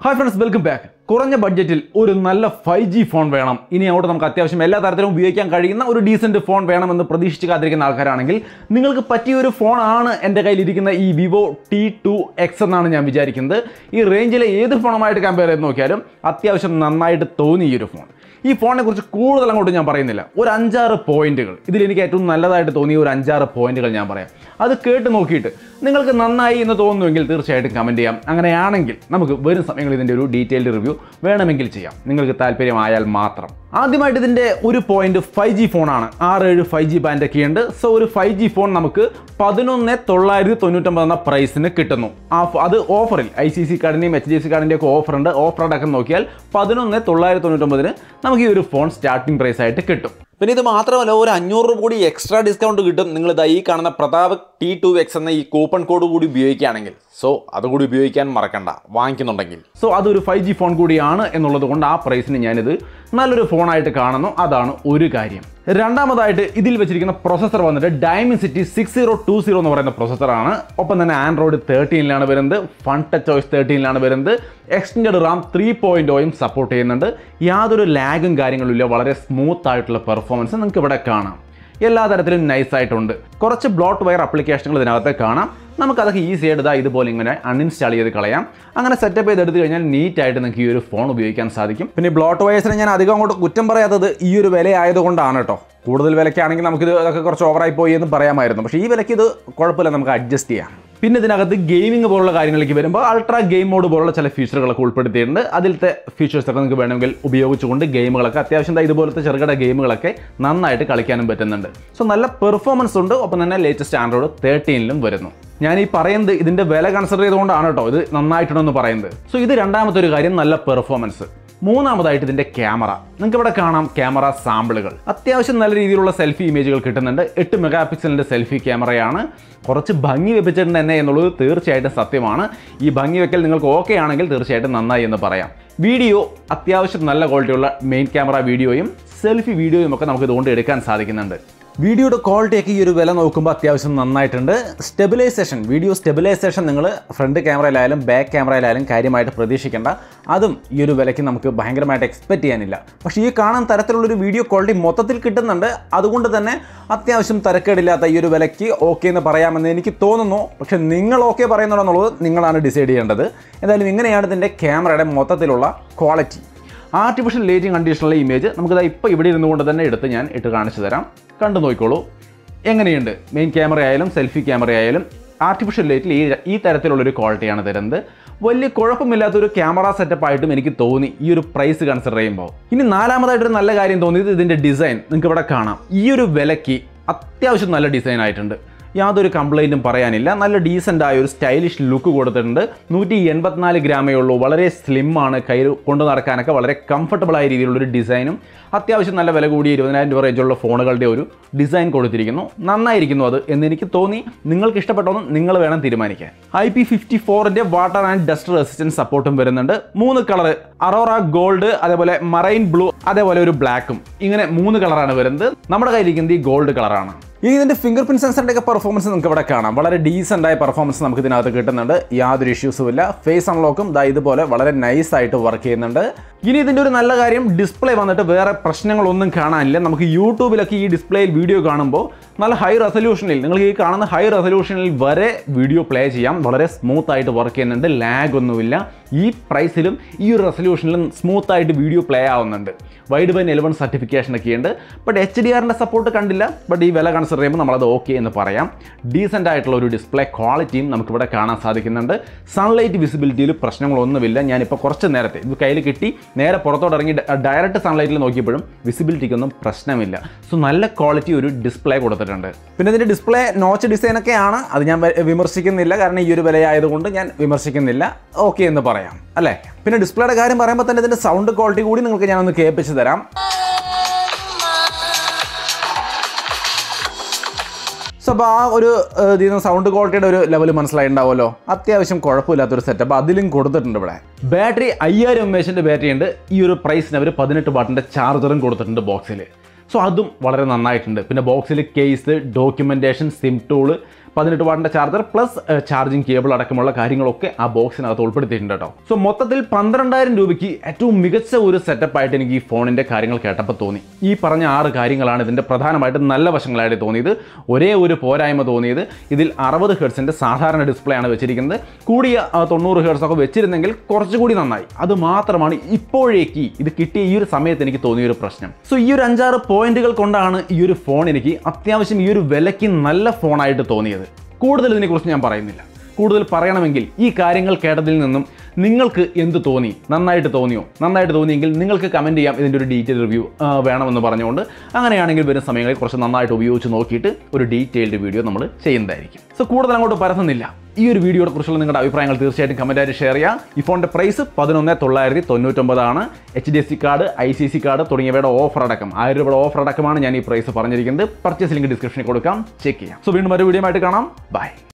hi friends welcome back കുറഞ്ഞ ബഡ്ജറ്റിൽ ഒരു നല്ല ഫൈവ് ജി ഫോൺ വേണം ഇനി അങ്ങോട്ട് നമുക്ക് അത്യാവശ്യം എല്ലാ തരത്തിലും ഉപയോഗിക്കാൻ കഴിയുന്ന ഒരു ഡീസൻറ്റ് ഫോൺ വേണമെന്ന് പ്രതീക്ഷിച്ച് കാത്തിരിക്കുന്ന ആൾക്കാരാണെങ്കിൽ നിങ്ങൾക്ക് പറ്റിയ ഒരു ഫോണാണ് എൻ്റെ കയ്യിലിരിക്കുന്ന ഈ വിവോ ടി ടു എക്സ് എന്നാണ് ഞാൻ വിചാരിക്കുന്നത് ഈ റേഞ്ചിലെ ഏത് ഫോണുമായിട്ട് കമ്പയർ ചെയ്ത് നോക്കിയാലും അത്യാവശ്യം നന്നായിട്ട് തോന്നി ഈ ഒരു ഫോൺ ഈ ഫോണിനെ കുറിച്ച് കൂടുതൽ അങ്ങോട്ട് ഞാൻ പറയുന്നില്ല ഒരു അഞ്ചാറ് പോയിന്റുകൾ ഇതിൽ എനിക്ക് ഏറ്റവും നല്ലതായിട്ട് തോന്നിയ ഒരു അഞ്ചാറ് പോയിന്റുകൾ ഞാൻ പറയാം അത് കേട്ട് നോക്കിയിട്ട് നിങ്ങൾക്ക് നന്നായി എന്ന് തോന്നുന്നുവെങ്കിൽ തീർച്ചയായിട്ടും കമൻറ്റ് ചെയ്യാം അങ്ങനെയാണെങ്കിൽ നമുക്ക് വരും സമയങ്ങളിൽ ഇതിൻ്റെ ഒരു ഡീറ്റെയിൽഡ് റിവ്യൂ വേണമെങ്കിൽ ചെയ്യാം നിങ്ങൾക്ക് താല്പര്യമായാൽ മാത്രം ആദ്യമായിട്ട് ഇതിൻ്റെ ഒരു പോയിന്റ് ഫൈവ് ജി ഫോണാണ് ആറ് ഏഴ് ഫൈവ് ജി ബാൻഡ് ഒക്കെ ഉണ്ട് സോ ഒരു ഫൈവ് ജി ഫോൺ നമുക്ക് പതിനൊന്ന് തൊള്ളായിരത്തി തൊണ്ണൂറ്റൊമ്പത് എന്ന പ്രൈസിന് കിട്ടുന്നു ആ ഫ- അത് ഓഫറിൽ ഐ സി സി കാർഡിൻ്റെയും എച്ച് ഡി സി കാർഡിൻ്റെ ഒക്കെ ഓഫർ ഉണ്ട് ഓഫർ അടക്കം നോക്കിയാൽ പതിനൊന്ന് തൊള്ളായിരത്തി തൊണ്ണൂറ്റൊമ്പതിന് നമുക്ക് ഈ ഒരു ഫോൺ സ്റ്റാർട്ടിംഗ് പ്രൈസ് ആയിട്ട് കിട്ടും പിന്നെ ഇത് മാത്രമല്ല ഒരു അഞ്ഞൂറ് രൂപ കൂടി എക്സ്ട്രാ ഡിസ്കൗണ്ട് കിട്ടും നിങ്ങൾ ഇതാ ഈ കാണുന്ന പ്രതാപ് ടി ടു എക്സ് എന്ന ഈ കൂപ്പൺ കോഡ് കൂടി ഉപയോഗിക്കുകയാണെങ്കിൽ സോ അതുകൂടി ഉപയോഗിക്കാൻ മറക്കണ്ട വാങ്ങിക്കുന്നുണ്ടെങ്കിൽ സോ അതൊരു ഫൈവ് ജി ഫോൺ കൂടിയാണ് എന്നുള്ളത് കൊണ്ട് ആ പ്രൈസിന് ഞാനിത് നല്ലൊരു ഫോണായിട്ട് കാണുന്നു അതാണ് ഒരു കാര്യം രണ്ടാമതായിട്ട് ഇതിൽ വെച്ചിരിക്കുന്ന പ്രൊസസ്സർ വന്നിട്ട് Dimensity six zero two zero എന്ന് പറയുന്ന പ്രൊസസ്സറാണ് ഒപ്പം തന്നെ ആൻഡ്രോയിഡ് തേർട്ടീനിലാണ് വരുന്നത് ഫൺ ടച്ച് ഓയിസ് തേർട്ടീനിലാണ് വരുന്നത് എക്സ്റ്റൻഡ് റാം ത്രീ പോയിന്റ് ഓയും സപ്പോർട്ട് ചെയ്യുന്നുണ്ട് യാതൊരു ലാഗും കാര്യങ്ങളും ഇല്ല വളരെ സ്മൂത്ത് ആയിട്ടുള്ള പെർഫോമൻസ് നിങ്ങൾക്ക് ഇവിടെ കാണാം എല്ലാ തരത്തിലും നൈസ് ആയിട്ടുണ്ട് കുറച്ച് ബ്ലോട്ട് വയർ ആപ്ലിക്കേഷനുകൾ ഇതിനകത്ത് കാണാം നമുക്കതൊക്കെ ഈസി ആയിട്ട് ഇതാ ഇതുപോലെ ഇങ്ങനെ അൺഇൻസ്റ്റാൾ ചെയ്ത് കളയാം അങ്ങനെ സെറ്റപ്പ് ചെയ്ത് എടുത്തു കഴിഞ്ഞാൽ നീറ്റ് ആയിട്ട് നിങ്ങൾക്ക് ഈ ഒരു ഫോൺ ഉപയോഗിക്കാൻ സാധിക്കും പിന്നെ ബ്ലോട്ട് വയേഴ്സിനെ ഞാൻ അധികം അങ്ങോട്ട് കുറ്റം പറയാത്തത് ഈ ഒരു വില ആയതുകൊണ്ടാണ് കേട്ടോ കൂടുതൽ വിലയ്ക്കാണെങ്കിൽ നമുക്കിത് അതൊക്കെ കുറച്ച് ഓവറായി പോയി എന്ന് പറയാമായിരുന്നു പക്ഷേ ഈ വിലയ്ക്ക് ഇത് കുഴപ്പമില്ല നമുക്ക് അഡ്ജസ്റ്റ് ചെയ്യാം പിന്നെ ഇതിനകത്ത് ഗെയിമിംഗ് പോലുള്ള കാര്യങ്ങളിലേക്ക് വരുമ്പോൾ അൾട്രാ ഗെയിം മോഡ് പോലുള്ള ചില ഫീച്ചറുകളൊക്കെ ഉൾപ്പെടുത്തിയിട്ടുണ്ട് അതിലത്തെ ഫീച്ചേഴ്സ് ഒക്കെ നിങ്ങൾക്ക് വേണമെങ്കിൽ ഉപയോഗിച്ചുകൊണ്ട് ഗെയിമുകളൊക്കെ അത്യാവശ്യം ദാ ഇതുപോലത്തെ ചെറുകിട ഗെയിമുകളൊക്കെ നന്നായിട്ട് കളിക്കാനും പറ്റുന്നുണ്ട് സോ നല്ല പെർഫോമൻസ് ഉണ്ട് ഒപ്പം തന്നെ ലേറ്റസ്റ്റ് ആൻഡ്രോയിഡ് തേർട്ടീനിലും വരുന്നു ഞാൻ ഈ പറയുന്നത് ഇതിന്റെ വില കൺസിഡർ ചെയ്തുകൊണ്ടാണ് കേട്ടോ ഇത് നന്നായിട്ടുണ്ടെന്ന് പറയുന്നത് സോ ഇത് രണ്ടാമത്തെ ഒരു കാര്യം നല്ല പെർഫോമൻസ് മൂന്നാമതായിട്ട് ഇതിന്റെ ക്യാമറ നിങ്ങൾക്ക് ഇവിടെ കാണാം ക്യാമറ സാമ്പിളുകൾ അത്യാവശ്യം നല്ല രീതിയിലുള്ള സെൽഫി ഇമേജുകൾ കിട്ടുന്നുണ്ട് എട്ട് മെഗാ പിക്സലിന്റെ സെൽഫി ക്യാമറയാണ് കുറച്ച് ഭംഗി വെപ്പിച്ചിട്ടുണ്ട് തന്നെ എന്നുള്ളത് തീർച്ചയായിട്ടും സത്യമാണ് ഈ ഭംഗി വെക്കൽ നിങ്ങൾക്ക് ഓക്കെ ആണെങ്കിൽ തീർച്ചയായിട്ടും നന്നായി എന്ന് പറയാം വീഡിയോ അത്യാവശ്യം നല്ല ക്വാളിറ്റിയുള്ള മെയിൻ ക്യാമറ വീഡിയോയും സെൽഫി വീഡിയോയും ഒക്കെ നമുക്ക് ഇതുകൊണ്ട് എടുക്കാൻ സാധിക്കുന്നുണ്ട് വീഡിയോയുടെ ക്വാളിറ്റിയൊക്കെ ഈ ഒരു വില നോക്കുമ്പോൾ അത്യാവശ്യം നന്നായിട്ടുണ്ട് സ്റ്റെബിലൈസേഷൻ വീഡിയോ സ്റ്റെബിലൈസേഷൻ നിങ്ങൾ ഫ്രണ്ട് ക്യാമറയിലായാലും ബാക്ക് ക്യാമറയിലായാലും കാര്യമായിട്ട് പ്രതീക്ഷിക്കേണ്ട അതും ഈ ഒരു വിലയ്ക്ക് നമുക്ക് ഭയങ്കരമായിട്ട് എക്സ്പെക്റ്റ് ചെയ്യാനില്ല പക്ഷേ ഈ കാണാൻ തരത്തിലുള്ളൊരു വീഡിയോ ക്വാളിറ്റി മൊത്തത്തിൽ കിട്ടുന്നുണ്ട് അതുകൊണ്ട് തന്നെ അത്യാവശ്യം തരക്കേടില്ലാത്ത ഈ ഒരു വിലയ്ക്ക് ഓക്കെ എന്ന് പറയാമെന്ന് എനിക്ക് തോന്നുന്നു പക്ഷേ നിങ്ങൾ ഓക്കെ പറയുന്നുണ്ടെന്നുള്ളത് നിങ്ങളാണ് ഡിസൈഡ് ചെയ്യേണ്ടത് എന്തായാലും ഇങ്ങനെയാണ് ഇതിൻ്റെ ക്യാമറയുടെ മൊത്തത്തിലുള്ള ക്വാളിറ്റി ആർട്ടിഫിഷ്യൽ ലൈറ്റിംഗ് കണ്ടീഷനുള്ള ഇമേജ് നമുക്കിത് ഇപ്പോൾ ഇവിടെ ഇരുന്നുകൊണ്ട് തന്നെ എടുത്ത് ഞാൻ ഇട്ട് കാണിച്ചു തരാം കണ്ടു നോക്കിക്കോളൂ എങ്ങനെയുണ്ട് മെയിൻ ക്യാമറ ആയാലും സെൽഫി ക്യാമറ ആയാലും ആർട്ടിഫിഷ്യൽ ലൈറ്റിൽ ഈ ഈ തരത്തിലുള്ളൊരു ക്വാളിറ്റിയാണ് തരുന്നത് വലിയ കുഴപ്പമില്ലാത്തൊരു ക്യാമറ സെറ്റപ്പ് ആയിട്ടും എനിക്ക് തോന്നി ഈ ഒരു പ്രൈസ് കൺസിഡർ ചെയ്യുമ്പോൾ ഇനി നാലാമതായിട്ടൊരു നല്ല കാര്യം തോന്നിയത് ഇതിൻ്റെ ഡിസൈൻ നിങ്ങൾക്ക് ഇവിടെ കാണാം ഈ ഒരു വിലയ്ക്ക് അത്യാവശ്യം നല്ല ഡിസൈൻ ആയിട്ടുണ്ട് യാതൊരു കംപ്ലൈൻറ്റും പറയാനില്ല നല്ല ഡീസൻ്റ് ആയ ഒരു സ്റ്റൈലിഷ് ലുക്ക് കൊടുത്തിട്ടുണ്ട് നൂറ്റി എൺപത്തിനാല് ഗ്രാമേ ഉള്ളൂ വളരെ സ്ലിം ആണ് കയ്യിൽ കൊണ്ടു നടക്കാനൊക്കെ വളരെ കംഫർട്ടബിൾ ആയ രീതിയിലുള്ളൊരു ഡിസൈനും അത്യാവശ്യം നല്ല വില കൂടിയ ഇരുപതിനായിരം രൂപ റേഞ്ചുള്ള ഫോണുകളുടെ ഒരു ഡിസൈൻ കൊടുത്തിരിക്കുന്നു നന്നായിരിക്കുന്നു അത് എന്ന് എനിക്ക് തോന്നി നിങ്ങൾക്ക് ഇഷ്ടപ്പെട്ടൊന്ന് നിങ്ങൾ വേണം തീരുമാനിക്കാൻ ഐ പി ഫിഫ്റ്റി ഫോറിൻ്റെ വാട്ടർ ആൻഡ് ഡസ്റ്റ് റെസിസ്റ്റൻസ് സപ്പോർട്ടും വരുന്നുണ്ട് മൂന്ന് കളർ അറോറ ഗോൾഡ് അതേപോലെ മറൈൻ ബ്ലൂ അതേപോലെ ഒരു ബ്ലാക്കും ഇങ്ങനെ മൂന്ന് കളറാണ് വരുന്നത് നമ്മുടെ കയ്യിലിരിക്കുന്നത് ഈ ഗോൾഡ് കളറാണ് ഇനി ഇതിൻ്റെ ഫിംഗർ പ്രിന്റ് സെൻസറിൻ്റെ ഒക്കെ പെർഫോമൻസ് നിങ്ങൾക്ക് ഇവിടെ കാണാം വളരെ ഡീസൻ്റ് ആയ പെർഫോമൻസ് നമുക്ക് ഇതിനകത്ത് കിട്ടുന്നുണ്ട് യാതൊരു ഇഷ്യൂസും ഇല്ല ഫേസ് അൺലോക്കും ദാ ഇതുപോലെ വളരെ നൈസ് ആയിട്ട് വർക്ക് ചെയ്യുന്നുണ്ട് ഇനി ഇതിൻ്റെ ഒരു നല്ല കാര്യം ഡിസ്പ്ലേ വന്നിട്ട് വേറെ പ്രശ്നങ്ങളൊന്നും കാണാനില്ല നമുക്ക് യൂട്യൂബിലൊക്കെ ഈ ഡിസ്പ്ലേയിൽ വീഡിയോ കാണുമ്പോൾ നല്ല ഹൈ റെസൊല്യൂഷനിൽ നിങ്ങൾ ഈ കാണുന്ന ഹൈ റെസൊല്യൂഷനിൽ വരെ വീഡിയോ പ്ലേ ചെയ്യാം വളരെ സ്മൂത്ത് ആയിട്ട് വർക്ക് ചെയ്യുന്നുണ്ട് ലാഗ് ഒന്നുമില്ല ഈ പ്രൈസിലും ഈ ഒരു റെസൊല്യൂഷനിലും സ്മൂത്ത് ആയിട്ട് വീഡിയോ പ്ലേ ആവുന്നുണ്ട് വൈഡ് ബൈൻ എലവൻ സർട്ടിഫിക്കേഷൻ ഒക്കെ ഉണ്ട് ബട്ട് എച്ച് ഡി ആറിൻ്റെ സപ്പോർട്ട് കണ്ടില്ല ബട്ട് ഈ വില കൺസിഡർ ചെയ്യുമ്പോൾ നമ്മളത് ഓക്കെ എന്ന് പറയാം ഡീസൻ്റ് ആയിട്ടുള്ള ഒരു ഡിസ്പ്ലേ ക്വാളിറ്റിയും നമുക്കിവിടെ കാണാൻ സാധിക്കുന്നുണ്ട് സൺലൈറ്റ് വിസിബിലിറ്റിയിൽ പ്രശ്നങ്ങളൊന്നുമില്ല ഞാനിപ്പോൾ കുറച്ച് നേരത്തെ ഇത് കയ്യിൽ കിട്ടി നേരെ പുറത്തോട്ട് ഇറങ്ങി ഡയറക്റ്റ് സൺലൈറ്റിൽ നോക്കിയപ്പോഴും വിസിബിലിറ്റിക്കൊന്നും പ്രശ്നമില്ല സോ നല്ല ക്വാളിറ്റി ഒരു ഡിസ്പ്ലേ കൊടുത്തിട്ടുണ്ട് പിന്നെ ഇതിൻ്റെ ഡിസ്പ്ലേ നോച്ച് ഡിസൈൻ ഒക്കെയാണ് അത് ഞാൻ വ- വിമർശിക്കുന്നില്ല കാരണം ഈ ഒരു വിലയായതുകൊണ്ട് ഞാൻ വിമർശിക്കുന്നില്ല ഓക്കെ എന്ന് പറയാം അല്ലേ പിന്നെ ഡിസ്പ്ലേയുടെ കാര്യം പറയുമ്പോൾ തന്നെ ഇതിൻ്റെ സൗണ്ട് ക്വാളിറ്റി കൂടി നിങ്ങൾക്ക് ഞാനൊന്ന് കേൾപ്പിച്ച് തരാം സോ അപ്പോൾ ആ ഒരു ഏഹ്, ഇതിൽ നിന്ന് സൗണ്ട് ക്വാളിറ്റിയുടെ ഒരു ലെവൽ മനസ്സിലായിട്ടുണ്ടാവുമല്ലോ അത്യാവശ്യം കുഴപ്പമില്ലാത്തൊരു സെറ്റപ്പ് അതിലും കൊടുത്തിട്ടുണ്ട് ഇവിടെ ബാറ്ററി അയ്യായിരം എം എച്ചിൻ്റെ ബാറ്ററി ഉണ്ട് ഈ ഒരു പ്രൈസിന് അവർ പതിനെട്ട് വാട്ടിൻ്റെ ചാർജറും കൊടുത്തിട്ടുണ്ട് ബോക്സിൽ സോ അതും വളരെ നന്നായിട്ടുണ്ട് പിന്നെ ബോക്സിൽ കേസ് ഡോക്യുമെൻറ്റേഷൻ സിം ടൂള് പതിനെട്ട് വാട്ടിൻ്റെ ചാർജർ പ്ലസ് ചാർജിങ് കേബിൾ അടക്കമുള്ള കാര്യങ്ങളൊക്കെ ആ ബോക്സിനകത്ത് ഉൾപ്പെടുത്തിയിട്ടുണ്ട് കേട്ടോ സോ മൊത്തത്തിൽ പന്ത്രണ്ടായിരം രൂപയ്ക്ക് ഏറ്റവും മികച്ച ഒരു സെറ്റപ്പ് ആയിട്ട് എനിക്ക് ഈ ഫോണിൻ്റെ കാര്യങ്ങൾ കേട്ടപ്പോൾ തോന്നി ഈ പറഞ്ഞ ആറ് കാര്യങ്ങളാണ് ഇതിൻ്റെ പ്രധാനമായിട്ടും നല്ല വശങ്ങളായിട്ട് തോന്നിയത് ഒരേ ഒരു പോരായ്മ തോന്നിയത് ഇതിൽ അറുപത് ഹെർട്സിൻ്റെ സാധാരണ ഡിസ്പ്ലേ ആണ് വെച്ചിരിക്കുന്നത് കൂടിയ ആ, തൊണ്ണൂറ് ഹെർട്സ് ഒക്കെ വെച്ചിരുന്നെങ്കിൽ കുറച്ചുകൂടി നന്നായി അത് മാത്രമാണ് ഇപ്പോഴേക്ക് ഇത് കിട്ടിയ ഈ ഒരു സമയത്ത് എനിക്ക് തോന്നിയ ഒരു പ്രശ്നം സോ ഈ ഒരു അഞ്ചാറ് പോയിന്റുകൾ കൊണ്ടാണ് ഈ ഒരു ഫോൺ എനിക്ക് അത്യാവശ്യം ഈ ഒരു വിലയ്ക്ക് നല്ല ഫോണായിട്ട് തോന്നിയത് കൂടുതൽ ഇതിനെക്കുറിച്ച് ഞാൻ പറയുന്നില്ല കൂടുതൽ പറയണമെങ്കിൽ ഈ കാര്യങ്ങൾ കേട്ടതിൽ നിന്നും നിങ്ങൾക്ക് എന്ത് തോന്നി നന്നായിട്ട് തോന്നിയോ നന്നായിട്ട് തോന്നിയെങ്കിൽ നിങ്ങൾക്ക് കമൻറ്റ് ചെയ്യാം ഇതിൻ്റെ ഒരു ഡീറ്റെയിൽ റിവ്യൂ വേണമെന്ന് പറഞ്ഞുകൊണ്ട് അങ്ങനെയാണെങ്കിൽ വരും സമയങ്ങളിൽ കുറച്ച് നന്നായിട്ട് ഉപയോഗിച്ച് നോക്കിയിട്ട് ഒരു ഡീറ്റെയിൽഡ് വീഡിയോ നമ്മൾ ചെയ്യുന്നതായിരിക്കും സോ കൂടുതൽ അങ്ങോട്ട് പരത്തുന്നില്ല ഈ ഒരു വീഡിയോയെ കുറിച്ചുള്ള നിങ്ങളുടെ അഭിപ്രായങ്ങൾ തീർച്ചയായിട്ടും കമൻറ്റായിട്ട് ഷെയർ ചെയ്യാം ഈ ഫോണിൻ്റെ പ്രൈസ് പതിനൊന്ന് തൊള്ളായിരത്തി തൊണ്ണൂറ്റൊമ്പതാണ് H D S C card I C C card തുടങ്ങിയവയുടെ ഓഫർ അടക്കം ആയിരം രൂപയുടെ ഓഫർ അടക്കമാണ് ഞാൻ ഈ പ്രൈസ് പറഞ്ഞിരിക്കുന്നത് പർച്ചേസ് ലിങ്ക് ഡിസ്ക്രിപ്ഷനിൽ കൊടുക്കാം ചെക്ക് ചെയ്യാം സോ വീണ്ടും ഒരു വീഡിയോ ആയിട്ട് കാണാം ബൈ